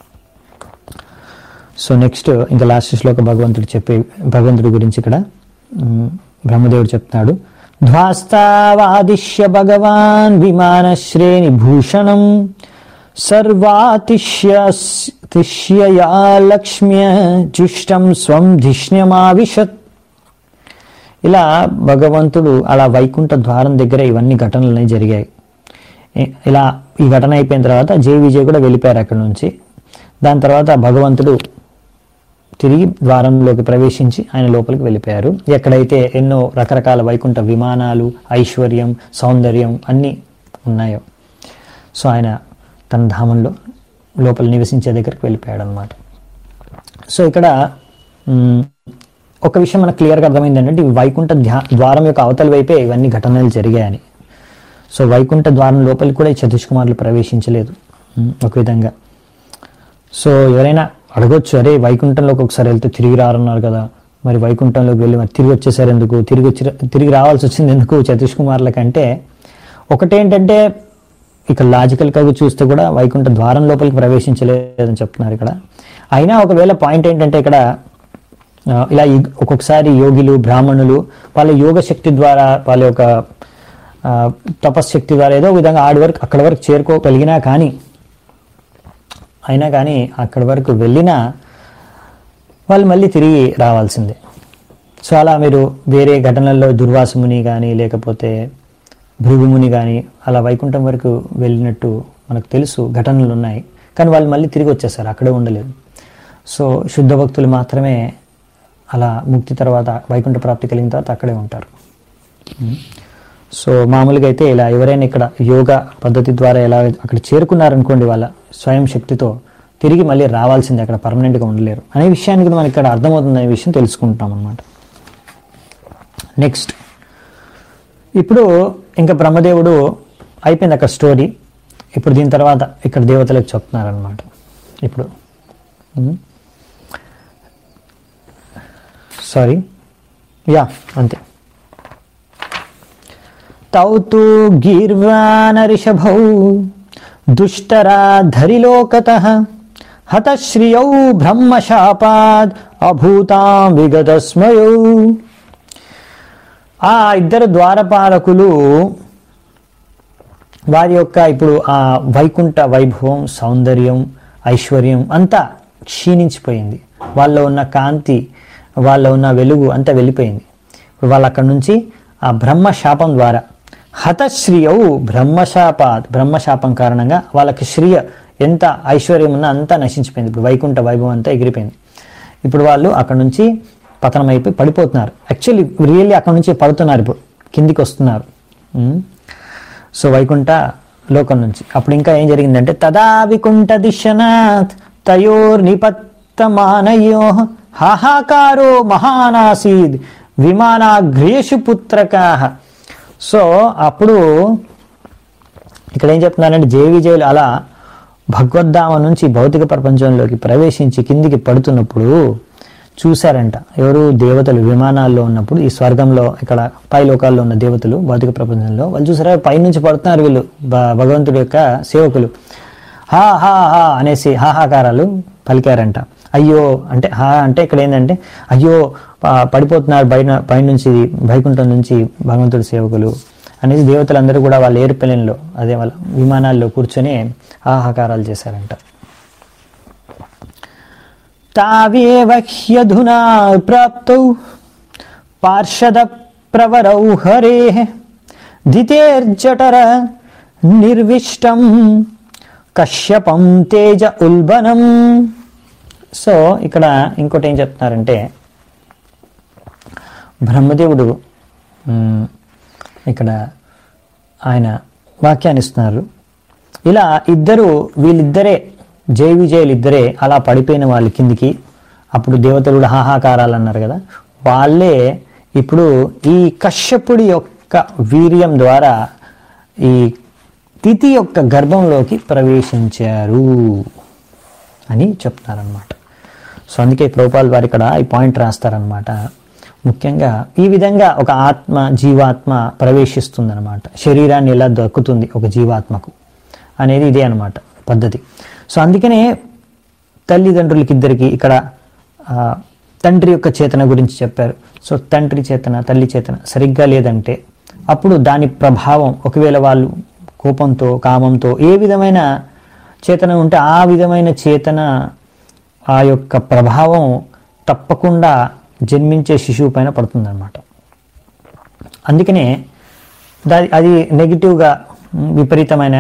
సో నెక్స్ట్ ఇంకా లాస్ట్ శ్లోక భగవంతుడు చెప్పే భగవంతుడి గురించి ఇక్కడ ఉమ్, బ్రహ్మదేవుడు చెప్తున్నాడు ధ్వాస్తావాదిశ్య భగవాన్ విమానశ్రేణి భూషణం సర్వాతిష్య తిష్యయా లక్ష్మ్య జుష్టం స్వం ధిష్ణ్యమావిశత్ ఇలా భగవంతుడు అలా వైకుంఠ ద్వారం దగ్గర ఇవన్నీ ఘటనలు అనేవి జరిగాయి ఏ- ఇలా ఈ ఘటన అయిపోయిన తర్వాత జై విజయ్ కూడా వెళ్ళిపోయారు అక్కడ నుంచి దాని తర్వాత భగవంతుడు తిరిగి ద్వారంలోకి ప్రవేశించి ఆయన లోపలికి వెళ్ళిపోయారు ఎక్కడైతే ఎన్నో రకరకాల వైకుంఠ విమానాలు ఐశ్వర్యం సౌందర్యం అన్నీ ఉన్నాయో సో ఆయన తన ధామంలో లోపల నివసించే దగ్గరికి వెళ్ళిపోయాడు అనమాట సో ఇక్కడ మ్, ఒక విషయం మనకు క్లియర్గా అర్థమైంది ఏంటంటే ఈ వైకుంఠ ధ్యా ద్వారం యొక్క అవతల వైపే ఇవన్నీ ఘటనలు జరిగాయని సో వైకుంఠ ద్వారం లోపలికి కూడా ఈ చతుష్కుమారులు ప్రవేశించలేదు మ్, ఒక విధంగా సో ఎవరైనా అడగొచ్చు అరే వైకుంఠంలోకి ఒకసారి వెళ్తే తిరిగి రారన్నారు కదా మరి వైకుంఠంలోకి వెళ్ళి మరి తిరిగి వచ్చేసారు ఎందుకు తిరిగి వచ్చి తిరిగి రావాల్సి వచ్చింది ఎందుకు చతుష్కుమార్ల కంటే ఒకటేంటంటే ఇక లాజికల్గా చూస్తే కూడా వైకుంఠ ద్వారం లోపలికి ప్రవేశించలేదని చెప్తున్నారు ఇక్కడ అయినా ఒకవేళ పాయింట్ ఏంటంటే ఇక్కడ ఆ, ఇలా ఈ- ఒక్కొక్కసారి యోగిలు బ్రాహ్మణులు వాళ్ళ యోగ శక్తి ద్వారా వాళ్ళ యొక్క ఆ, తపశ్శక్తి ద్వారా ఏదో ఒక విధంగా ఆడి వరకు అక్కడ వరకు చేరుకోగలిగినా కానీ అయినా కానీ అక్కడి వరకు వెళ్ళినా వాళ్ళు మళ్ళీ తిరిగి రావాల్సిందే సో అలా మీరు వేరే ఘటనల్లో దుర్వాసముని కానీ లేకపోతే భృగుముని కానీ అలా వైకుంఠం వరకు వెళ్ళినట్టు మనకు తెలుసు ఘటనలు ఉన్నాయి కానీ వాళ్ళు మళ్ళీ తిరిగి వచ్చేసారు అక్కడే ఉండలేదు సో శుద్ధ భక్తులు మాత్రమే అలా ముక్తి తర్వాత వైకుంఠ ప్రాప్తి కలిగిన తర్వాత అక్కడే ఉంటారు ఉమ్. సో మామూలుగా అయితే ఇలా ఎవరైనా ఇక్కడ యోగా పద్ధతి ద్వారా ఎలా అక్కడ చేరుకున్నారనుకోండి వాళ్ళ స్వయం శక్తితో తిరిగి మళ్ళీ రావాల్సిందే అక్కడ పర్మనెంట్గా ఉండలేరు అనే విషయాన్ని కూడా మనకి ఇక్కడ అర్థమవుతుంది అనే విషయం తెలుసుకుంటాం అనమాట నెక్స్ట్ ఇప్పుడు ఇంకా బ్రహ్మదేవుడు అయిపోయింది అక్కడ స్టోరీ ఇప్పుడు దీని తర్వాత ఇక్కడ దేవతలకు చెప్తున్నారనమాట ఇప్పుడు సారీ యా అంతే తౌ తు గీర్వానరిషభౌ దుష్టరాధరిలోకత హతశ్రియౌ బ్రహ్మశాపాద్ అభూతాం విగతస్మయౌ ఆ ఇద్దరు ద్వారపాలకులు వారి యొక్క ఇప్పుడు ఆ వైకుంఠ వైభవం సౌందర్యం ఐశ్వర్యం అంతా క్షీణించిపోయింది వాళ్ళలో ఉన్న కాంతి వాళ్ళలో ఉన్న వెలుగు అంతా వెళ్ళిపోయింది ఇప్పుడు వాళ్ళు అక్కడి నుంచి ఆ బ్రహ్మ శాపం ద్వారా హతశ్రియౌ బ్రహ్మశాపాత్ బ్రహ్మశాపం కారణంగా వాళ్ళకి శ్రియ ఎంత ఐశ్వర్యం ఉన్నా అంతా నశించిపోయింది ఇప్పుడు వైకుంఠ వైభవం అంతా ఎగిరిపోయింది ఇప్పుడు వాళ్ళు అక్కడ నుంచి పతనం అయిపోయి పడిపోతున్నారు యాక్చువల్లీ రియల్లీ అక్కడ నుంచి పడుతున్నారు ఇప్పుడు కిందికి వస్తున్నారు ఉమ్. సో వైకుంఠ లోకం నుంచి అప్పుడు ఇంకా ఏం జరిగిందంటే తదా వికుంఠ దిశనాథ్ తయోర్ నిపత్తమానయో హాహాకారో మహానాసీద్ విమానాగ్రేషు పుత్రకాహ సో అప్పుడు ఇక్కడ ఏం చెప్తున్నారంటే జయ విజయులు అలా భగవద్ధామ నుంచి భౌతిక ప్రపంచంలోకి ప్రవేశించి కిందికి పడుతున్నప్పుడు చూశారంట ఎవరు దేవతలు విమానాల్లో ఉన్నప్పుడు ఈ స్వర్గంలో ఇక్కడ పై లోకాల్లో ఉన్న దేవతలు భౌతిక ప్రపంచంలో వాళ్ళు చూసారా పైనుంచి పడుతున్నారు వీళ్ళు భ- భగవంతుడి యొక్క సేవకులు హా హా హా అనేసి హాహాకారాలు పలికారంట అయ్యో అంటే హా అంటే ఇక్కడ ఏంటంటే అయ్యో ప- పడిపోతున్నారు బయట పైనుంచి వైకుంఠం నుంచి భగవంతుడి సేవకులు అనేసి దేవతలందరూ కూడా వాళ్ళ ఎయిర్ప్లేన్లో అదే వాళ్ళ విమానాల్లో కూర్చొని హాహాకారాలు చేశారంట తావేవ హ్యధునా ప్రాప్తౌ పార్షద ప్రవరౌ హరే దితేర్జఠర నిర్విష్టం కశ్యపం తేజ ఉల్బనం సో ఇక్కడ ఇంకోటి ఏం చెప్తున్నారంటే బ్రహ్మదేవుడు మ్, ఇక్కడ ఆయన వాక్యాన్ని ఇస్తున్నారు ఇలా ఇద్దరు వీళ్ళిద్దరే జయ విజయులు ఇద్దరే అలా పడిపోయిన వాళ్ళ కిందికి అప్పుడు దేవతలు కూడా హాహాకారాలు అన్నారు కదా వాళ్ళే ఇప్పుడు ఈ కశ్యపుడి యొక్క వీర్యం ద్వారా ఈ తిథి యొక్క గర్భంలోకి ప్రవేశించారు అని చెప్తున్నారనమాట సో అందుకే ప్రభుపాల్ వారు ఇక్కడ ఈ పాయింట్ రాస్తారనమాట ముఖ్యంగా ఈ విధంగా ఒక ఆత్మ జీవాత్మ ప్రవేశిస్తుందన్నమాట శరీరాన్ని ఎలా దక్కుతుంది ఒక జీవాత్మకు అనేది ఇదే అన్నమాట పద్ధతి సో అందుకనే తల్లిదండ్రులకి ఇద్దరికి ఇక్కడ ఆ, తండ్రి యొక్క చేతన గురించి చెప్పారు సో తండ్రి చేతన తల్లి చేతన సరిగ్గా లేదంటే అప్పుడు దాని ప్రభావం ఒకవేళ వాళ్ళు కోపంతో కామంతో ఏ విధమైన చేతన ఉంటే ఆ విధమైన చేతన ఆ యొక్క ప్రభావం తప్పకుండా జన్మించే శిశువు పైన పడుతుందన్నమాట అందుకనే దా- అది నెగిటివ్గా మ్, విపరీతమైన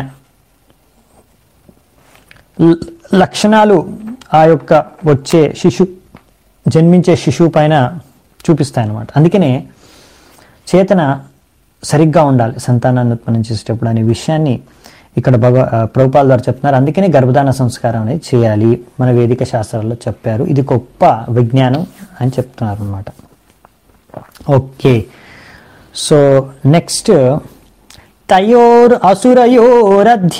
ల- లక్షణాలు ఆ యొక్క వచ్చే శిశు జన్మించే శిశువు పైన చూపిస్తాయన్నమాట అందుకనే చేతన సరిగ్గా ఉండాలి సంతానాన్ని ఉత్పన్నం చేసేటప్పుడు అనే విషయాన్ని ఇక్కడ భగవ ఆ, ప్రభుపాల ద్వారా చెప్తున్నారు అందుకనే గర్భధాన సంస్కారం అనేది చేయాలి మన వేదిక శాస్త్రాల్లో చెప్పారు ఇది గొప్ప విజ్ఞానం అని చెప్తున్నారు అనమాట ఓకే సో నెక్స్ట్ తయోర్ అసురయోరధ్య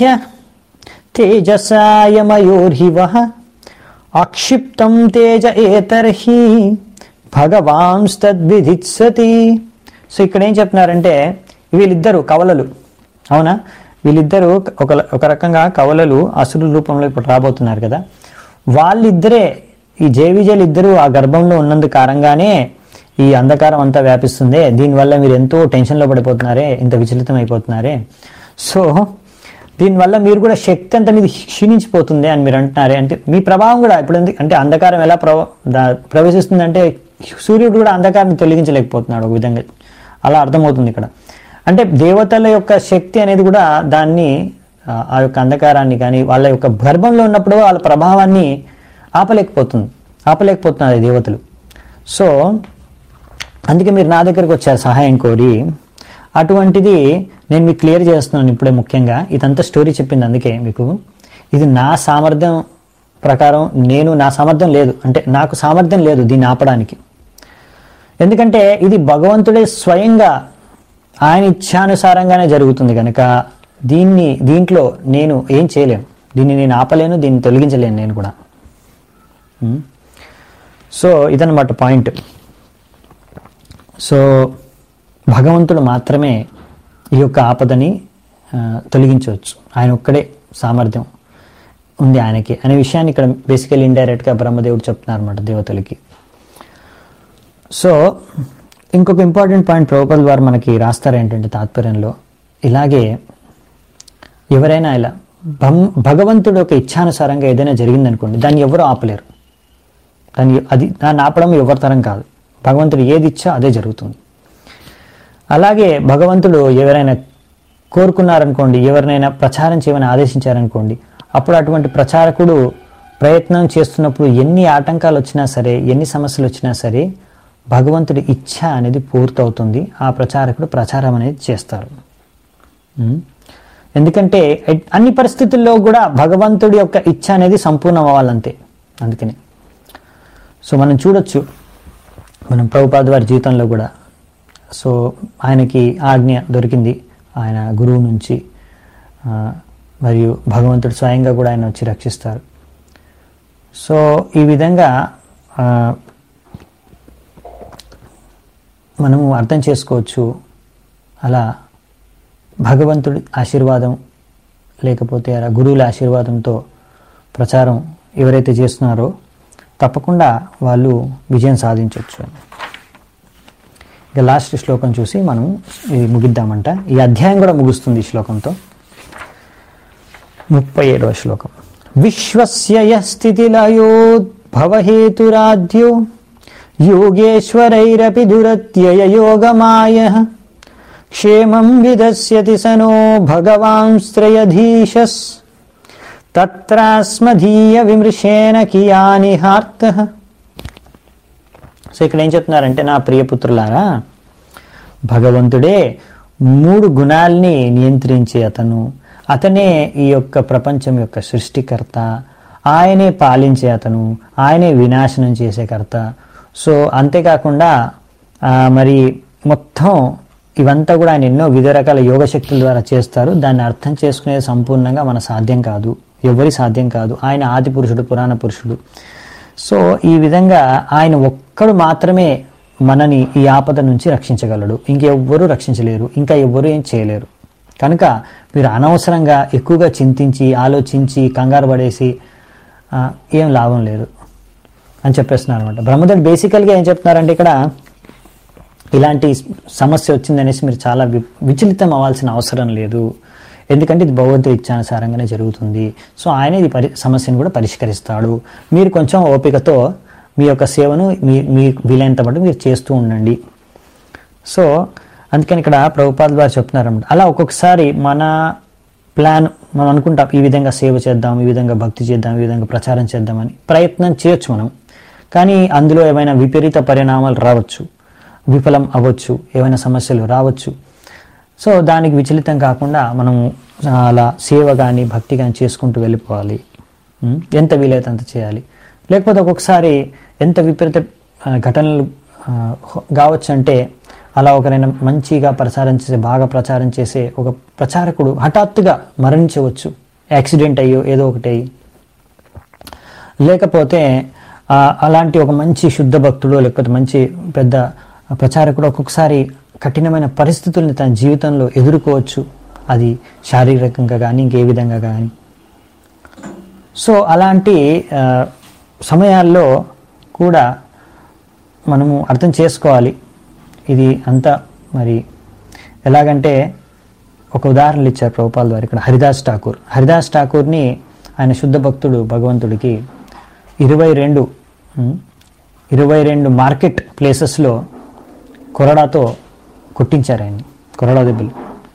తేజసాయమయోర్హివ అక్షిప్తం తేజ ఏతర్హి భగవాంస్తద్విధిత్సతి సో ఇక్కడ ఏం చెప్తున్నారంటే వీళ్ళిద్దరు కవలలు అవునా వీళ్ళిద్దరూ ఒక ఒక రకంగా కవలలు అసురు రూపంలో ఇప్పుడు రాబోతున్నారు కదా వాళ్ళిద్దరే ఈ జేవిజేలు ఇద్దరు ఆ గర్భంలో ఉన్నందు కారణంగానే ఈ అంధకారం అంతా వ్యాపిస్తుంది దీనివల్ల మీరు ఎంతో టెన్షన్లో పడిపోతున్నారే ఇంత విచలితం అయిపోతున్నారే సో దీనివల్ల మీరు కూడా శక్తి అంతా మీది క్షీణించిపోతుంది అని మీరు అంటున్నారే అంటే మీ ప్రభావం కూడా ఇప్పుడు ఎందుకు- అంటే అంధకారం ఎలా ప్రవ దా- ప్రవేశిస్తుందంటే సూర్యుడు కూడా అంధకారాన్ని తొలగించలేకపోతున్నాడు ఒక విధంగా అలా అర్థమవుతుంది ఇక్కడ అంటే దేవతల యొక్క శక్తి అనేది కూడా దాన్ని ఆ, ఆ యొక్క అంధకారాన్ని కానీ వాళ్ళ యొక్క గర్భంలో ఉన్నప్పుడు వాళ్ళ ప్రభావాన్ని ఆపలేకపోతుంది ఆపలేకపోతున్నారు ఈ దేవతలు సో అందుకే మీరు నా దగ్గరకు వచ్చారు సహాయం కోరి అటువంటిది నేను మీకు క్లియర్ చేస్తున్నాను ఇప్పుడే ముఖ్యంగా ఇదంతా స్టోరీ చెప్పింది అందుకే మీకు ఇది నా సామర్థ్యం ప్రకారం నేను నా సామర్థ్యం లేదు అంటే నాకు సామర్థ్యం లేదు దీన్ని ఆపడానికి ఎందుకంటే ఇది భగవంతుడే స్వయంగా ఆయన ఇచ్ఛానుసారంగానే జరుగుతుంది కనుక దీన్ని దీంట్లో నేను ఏం చేయలేను దీన్ని నేను ఆపలేను దీన్ని తొలగించలేను నేను కూడా ఉం? సో ఇదన్నమాట పాయింట్ సో భగవంతుడు మాత్రమే ఈ యొక్క ఆపదని ఆ, తొలగించవచ్చు ఆయన ఒక్కడే సామర్థ్యం ఉంది ఆయనకి అనే విషయాన్ని ఇక్కడ బేసికలీ ఇండైరెక్ట్గా బ్రహ్మదేవుడు చెప్తున్నారు అనమాట దేవతలకి సో ఇంకొక ఇంపార్టెంట్ పాయింట్ ప్రభుపల్ వారు మనకి రాస్తారు ఏంటంటే తాత్పర్యంలో ఇలాగే ఎవరైనా ఇలా భం భగవంతుడు యొక్క ఇచ్ఛానుసారంగా ఏదైనా జరిగిందనుకోండి దాన్ని ఎవరు ఆపలేరు దాన్ని అది దాన్ని ఆపడం ఎవరి తరం కాదు భగవంతుడు ఏది ఇచ్చా అదే జరుగుతుంది అలాగే భగవంతుడు ఎవరైనా కోరుకున్నారనుకోండి ఎవరినైనా ప్రచారం చేయమని ఆదేశించారనుకోండి అప్పుడు అటువంటి ప్రచారకుడు ప్రయత్నం చేస్తున్నప్పుడు ఎన్ని ఆటంకాలు వచ్చినా సరే ఎన్ని సమస్యలు వచ్చినా సరే భగవంతుడి ఇచ్ఛ అనేది పూర్తవుతుంది ఆ ప్రచారకుడు ప్రచారం అనేది చేస్తారు ఉం? ఎందుకంటే ఎట్- అన్ని పరిస్థితుల్లో కూడా భగవంతుడి యొక్క ఇచ్ఛ అనేది సంపూర్ణం అవ్వాలంతే అందుకని సో మనం చూడొచ్చు మనం ప్రభుపాద వారి జీవితంలో కూడా సో ఆయనకి ఆజ్ఞ దొరికింది ఆయన గురువు నుంచి ఆ, మరియు భగవంతుడు స్వయంగా కూడా ఆయన వచ్చి రక్షిస్తారు సో ఈ విధంగా ఆ, మనము అర్థం చేసుకోవచ్చు అలా భగవంతుడి ఆశీర్వాదం లేకపోతే అలా గురువుల ఆశీర్వాదంతో ప్రచారం ఎవరైతే చేస్తున్నారో తప్పకుండా వాళ్ళు విజయం సాధించవచ్చు ఇక లాస్ట్ శ్లోకం చూసి మనం ఇది ముగిద్దామంట ఈ అధ్యాయం కూడా ముగుస్తుంది ఈ శ్లోకంతో ముప్పై ఏడవ శ్లోకం విశ్వస్య యః స్థితిలయోద్భవహేతురాధ్యో యోగేశ్వరైరపి దురత్యయ యోగమాయ క్షేమం విదస్యతి సనో భగవాంశ్రయధీశస్ తత్రాస్మధీయ విమృశేన కియానిహార్త సో ఇక్కడ ఏం చెప్తున్నారంటే నా ప్రియపుత్రులారా భగవంతుడే మూడు గుణాల్ని నియంత్రించే అతను అతనే ఈ యొక్క ప్రపంచం యొక్క సృష్టికర్త ఆయనే పాలించే అతను ఆయనే వినాశనం చేసే కర్త సో అంతేకాకుండా ఆ, మరి మొత్తం ఇవంతా కూడా ఆయన ఎన్నో వివిధ రకాల యోగ శక్తుల ద్వారా చేస్తారు దాన్ని అర్థం చేసుకునేది సంపూర్ణంగా మన సాధ్యం కాదు ఎవరి సాధ్యం కాదు ఆయన ఆది పురుషుడు పురాణ పురుషుడు సో ఈ విధంగా ఆయన ఒక్కడు మాత్రమే మనని ఈ ఆపద నుంచి రక్షించగలడు ఇంకెవ్వరూ రక్షించలేరు ఇంకా ఎవ్వరూ ఏం చేయలేరు కనుక మీరు అనవసరంగా ఎక్కువగా చింతించి ఆలోచించి కంగారు పడేసి ఆ, ఏం లాభం లేదు అని చెప్పేస్తున్నారు అనమాట బ్రహ్మదేవుడు బేసికల్గా ఏం చెప్తున్నారంటే ఇక్కడ ఇలాంటి సమస్య వచ్చిందనేసి మీరు చాలా వి విచలితం అవ్వాల్సిన అవసరం లేదు ఎందుకంటే ఇది భగవంతుడి ఇచ్చానుసారంగానే జరుగుతుంది సో ఆయన ఈ పరి సమస్యను కూడా పరిష్కరిస్తాడు మీరు కొంచెం ఓపికతో మీ యొక్క సేవను మీ మీ వీలైనంత మటు మీరు చేస్తూ ఉండండి సో అందుకని ఇక్కడ ప్రభుపాద వారు చెప్తున్నారన్నమాట అలా ఒక్కొక్కసారి మన ప్లాన్ మనం అనుకుంటాం ఈ విధంగా సేవ చేద్దాం ఈ విధంగా భక్తి చేద్దాం ఈ విధంగా ప్రచారం చేద్దామని ప్రయత్నం చేయొచ్చు మనం కానీ అందులో ఏమైనా విపరీత పరిణామాలు రావచ్చు విఫలం అవ్వచ్చు ఏమైనా సమస్యలు రావచ్చు సో దానికి విచలితం కాకుండా మనం అలా సేవ కానీ భక్తి కానీ చేసుకుంటూ వెళ్ళిపోవాలి ఉం? ఎంత వీలైతే అంత చేయాలి లేకపోతే ఒక్కొక్కసారి ఎంత విపరీత ఆ, ఘటనలు ఆ, కావచ్చు అంటే అలా ఒకరైనా మంచిగా ప్రచారం చేసే బాగా ప్రచారం చేసే ఒక ప్రచారకుడు హఠాత్తుగా మరణించవచ్చు యాక్సిడెంట్ అయ్యో ఏదో ఒకటి అయ్యి లేకపోతే ఆ, అలాంటి ఒక మంచి శుద్ధ భక్తుడు లేకపోతే మంచి పెద్ద ప్రచారకుడు ఒక్కొక్కసారి కఠినమైన పరిస్థితుల్ని తన జీవితంలో ఎదుర్కోవచ్చు అది శారీరకంగా కానీ ఇంకే విధంగా కానీ సో అలాంటి ఆ, సమయాల్లో కూడా మనము అర్థం చేసుకోవాలి ఇది అంతా మరి ఎలాగంటే ఒక ఉదాహరణలు ఇచ్చారు ప్రభుపాల్ వారు ఇక్కడ హరిదాస్ ఠాకూర్ హరిదాస్ ఠాకూర్ని ఆయన శుద్ధ భక్తుడు భగవంతుడికి ఇరవై రెండు ఉమ్, ఇరవై రెండు మార్కెట్ ప్లేసెస్లో కొరడాతో కొట్టించారు ఆయన్ని కొరడా దెబ్బలు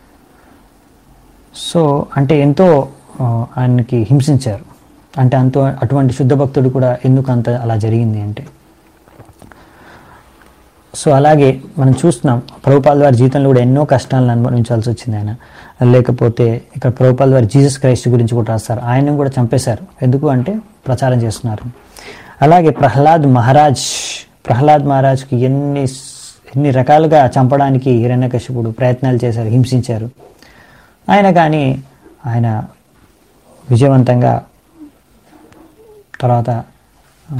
సో అంటే ఎంతో ఆ, ఆయనకి హింసించారు అంటే అంత అటువంటి శుద్ధ భక్తుడు కూడా ఎందుకు అంత అలా జరిగింది అంటే సో అలాగే మనం చూస్తున్నాం ప్రభుపాల్ వారి జీవితంలో కూడా ఎన్నో కష్టాలను అనుభవించాల్సి వచ్చింది ఆయన లేకపోతే ఇక్కడ ప్రభుపాల్ వారి జీసస్ క్రైస్ట్ గురించి కూడా రాస్తారు ఆయన కూడా చంపేశారు ఎందుకు అంటే ప్రచారం చేస్తున్నారు అలాగే ప్రహ్లాద్ మహారాజ్ ప్రహ్లాద్ మహారాజ్కి ఎన్ని ఎన్ని రకాలుగా చంపడానికి హిరణ్యకశిపుడు ప్రయత్నాలు చేశారు హింసించారు ఆయన కానీ ఆయన విజయవంతంగా తర్వాత ఆ,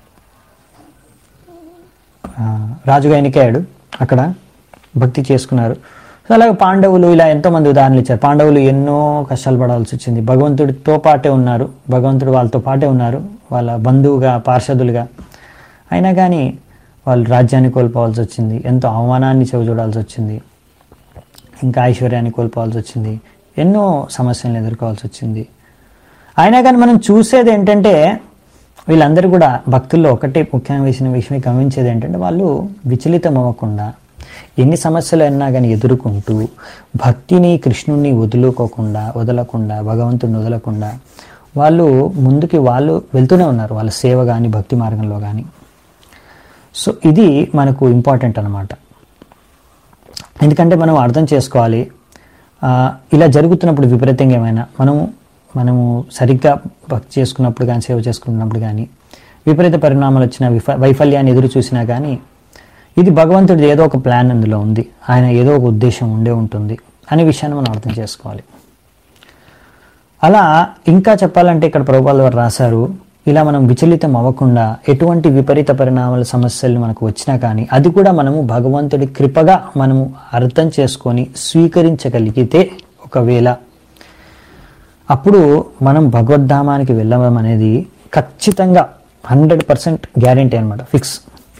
ఆ, రాజుగా ఎన్నికయ్యాడు అక్కడ భక్తి చేసుకున్నారు సో అలాగే పాండవులు ఇలా ఎంతోమంది ఉదాహరణలు ఇచ్చారు పాండవులు ఎన్నో కష్టాలు పడాల్సి వచ్చింది భగవంతుడితో పాటే ఉన్నారు భగవంతుడు వాళ్ళతో పాటే ఉన్నారు వాళ్ళ బంధువుగా పార్షదులుగా అయినా కానీ వాళ్ళు రాజ్యాన్ని కోల్పోవాల్సి వచ్చింది ఎంతో అవమానాన్ని చెవి చూడాల్సి వచ్చింది ఇంకా ఐశ్వర్యాన్ని కోల్పోవాల్సి వచ్చింది ఎన్నో సమస్యలను ఎదుర్కోవాల్సి వచ్చింది అయినా కానీ మనం చూసేది ఏంటంటే వీళ్ళందరూ కూడా భక్తుల్లో ఒకటే ముఖ్యమైన విషయం విషయం గమనించేది ఏంటంటే వాళ్ళు విచలితం అవ్వకుండా ఎన్ని సమస్యలు అయినా కానీ ఎదుర్కొంటూ భక్తిని కృష్ణుణ్ణి వదులుకోకుండా వదలకుండా భగవంతుని వదలకుండా వాళ్ళు ముందుకి వాళ్ళు వెళ్తూనే ఉన్నారు వాళ్ళ సేవ కానీ భక్తి మార్గంలో కానీ సో ఇది మనకు ఇంపార్టెంట్ అన్నమాట ఎందుకంటే మనం అర్థం చేసుకోవాలి ఆ, ఇలా జరుగుతున్నప్పుడు విపరీతంగా ఏమైనా మనము మనము సరిగ్గా భక్తి చేసుకున్నప్పుడు కానీ సేవ చేసుకున్నప్పుడు కానీ విపరీత పరిణామాలు వచ్చిన విఫ వైఫల్యాన్ని ఎదురు చూసినా కానీ ఇది భగవంతుడిది ఏదో ఒక ప్లాన్ అందులో ఉంది ఆయన ఏదో ఒక ఉద్దేశం ఉండే ఉంటుంది అనే విషయాన్ని మనం అర్థం చేసుకోవాలి అలా ఇంకా చెప్పాలంటే ఇక్కడ ప్రభుపాల వారు రాశారు ఇలా మనం విచలితం అవ్వకుండా ఎటువంటి విపరీత పరిణామాల సమస్యలు మనకు వచ్చినా కానీ అది కూడా మనము భగవంతుడి కృపగా మనము అర్థం చేసుకొని స్వీకరించగలిగితే ఒకవేళ అప్పుడు మనం భగవద్ధామానికి వెళ్ళడం అనేది ఖచ్చితంగా హండ్రెడ్ పర్సెంట్ గ్యారంటీ అనమాట ఫిక్స్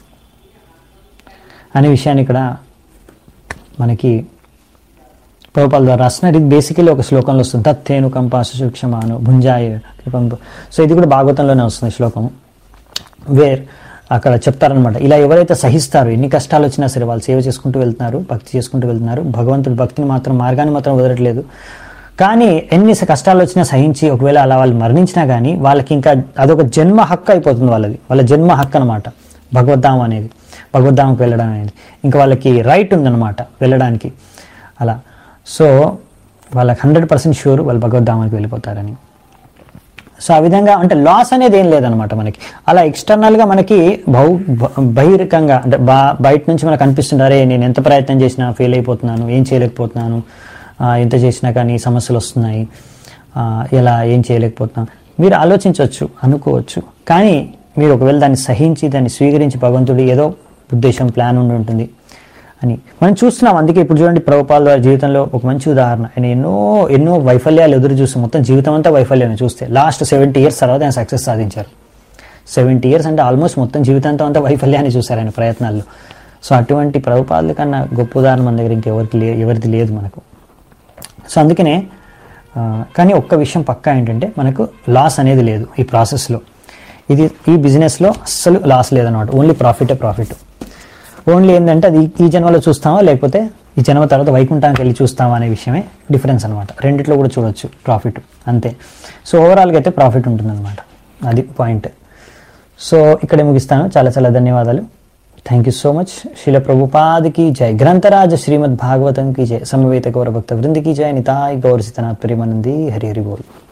అనే విషయాన్ని ఇక్కడ మనకి ప్రభుపాల ద్వారా రాస్తున్నారు ఇది బేసికలీ ఒక శ్లోకంలో వస్తుంది తత్తేను కంపాసు సూక్ష్మాను భుంజాయ కృపం సో ఇది కూడా భాగవతంలోనే వస్తుంది శ్లోకం వేర్ అక్కడ చెప్తారనమాట ఇలా ఎవరైతే సహిస్తారో ఎన్ని కష్టాలు వచ్చినా సరే వాళ్ళు సేవ చేసుకుంటూ వెళ్తున్నారు భక్తి చేసుకుంటూ వెళ్తున్నారు భగవంతుడు భక్తిని మాత్రం మార్గాన్ని మాత్రం వదలట్లేదు కానీ ఎన్ని స- కష్టాలు వచ్చినా సహించి ఒకవేళ అలా వాళ్ళు మరణించినా కానీ వాళ్ళకి ఇంకా అదొక జన్మ హక్కు అయిపోతుంది వాళ్ళది వాళ్ళ జన్మ హక్కు అనమాట భగవద్ధామం అనేది భగవద్ధామకు వెళ్ళడం అనేది ఇంకా వాళ్ళకి రైట్ ఉందన్నమాట వెళ్ళడానికి అలా సో వాళ్ళకి హండ్రెడ్ పర్సెంట్ షూర్ వాళ్ళు భగవద్ధామానికి వెళ్ళిపోతారని సో ఆ విధంగా అంటే లాస్ అనేది ఏం లేదనమాట మనకి అలా ఎక్స్టర్నల్గా మనకి భౌ బ- బహిరంగంగా అంటే బా బయట నుంచి మనకు అనిపిస్తుంది అరే నేను ఎంత ప్రయత్నం చేసినా ఫెయిల్ అయిపోతున్నాను ఏం చేయలేకపోతున్నాను ఆ, ఎంత చేసినా కానీ సమస్యలు వస్తున్నాయి ఆ, ఎలా ఏం చేయలేకపోతున్నాను మీరు ఆలోచించవచ్చు అనుకోవచ్చు కానీ మీరు ఒకవేళ దాన్ని సహించి దాన్ని స్వీకరించి భగవంతుడు ఏదో ఉద్దేశం ప్లాన్ ఉండి ఉంటుంది అని మనం చూస్తున్నాం అందుకే ఇప్పుడు చూడండి ప్రభుపాల్ వారి జీవితంలో ఒక మంచి ఉదాహరణ ఆయన ఎన్నో ఎన్నో వైఫల్యాలు ఎదురు చూసి మొత్తం జీవితం అంతా వైఫల్యాన్ని చూస్తే లాస్ట్ సెవెంటీ ఇయర్స్ తర్వాత ఆయన సక్సెస్ సాధించారు సెవెంటీ ఇయర్స్ అంటే ఆల్మోస్ట్ మొత్తం జీవితాంతం అంతా వైఫల్యాన్ని చూశారు ఆయన ప్రయత్నాల్లో సో అటువంటి ప్రభుపాదుల కన్నా గొప్ప ఉదాహరణ మన దగ్గర ఇంకెవరికి లే ఎవరిది లేదు మనకు సో అందుకనే ఆ, కానీ ఒక్క విషయం పక్కా ఏంటంటే మనకు లాస్ అనేది లేదు ఈ ప్రాసెస్లో ఇది ఈ బిజినెస్లో అస్సలు లాస్ లేదన్నమాట ఓన్లీ ప్రాఫిటే ప్రాఫిట్ ఓన్లీ ఏంటంటే అది ఈ జన్మలో చూస్తామా లేకపోతే ఈ జన్మ తర్వాత వైకుంఠానికి వెళ్ళి చూస్తామా అనే విషయమే డిఫరెన్స్ అనమాట రెండిట్లో కూడా చూడొచ్చు ప్రాఫిట్ అంతే సో ఓవరాల్గా అయితే ప్రాఫిట్ ఉంటుందన్నమాట అది పాయింట్ సో ఇక్కడే ముగిస్తాను చాలా చాలా ధన్యవాదాలు థ్యాంక్ యూ సో మచ్ శిల ప్రభుపాద్ की जय ग्रंथराज श्रीमद् भागवतम की जय समवेत गौर भक्त वृंद की जय निताय गौर सितनाथ प्रेमानंदी हरि हरि बोल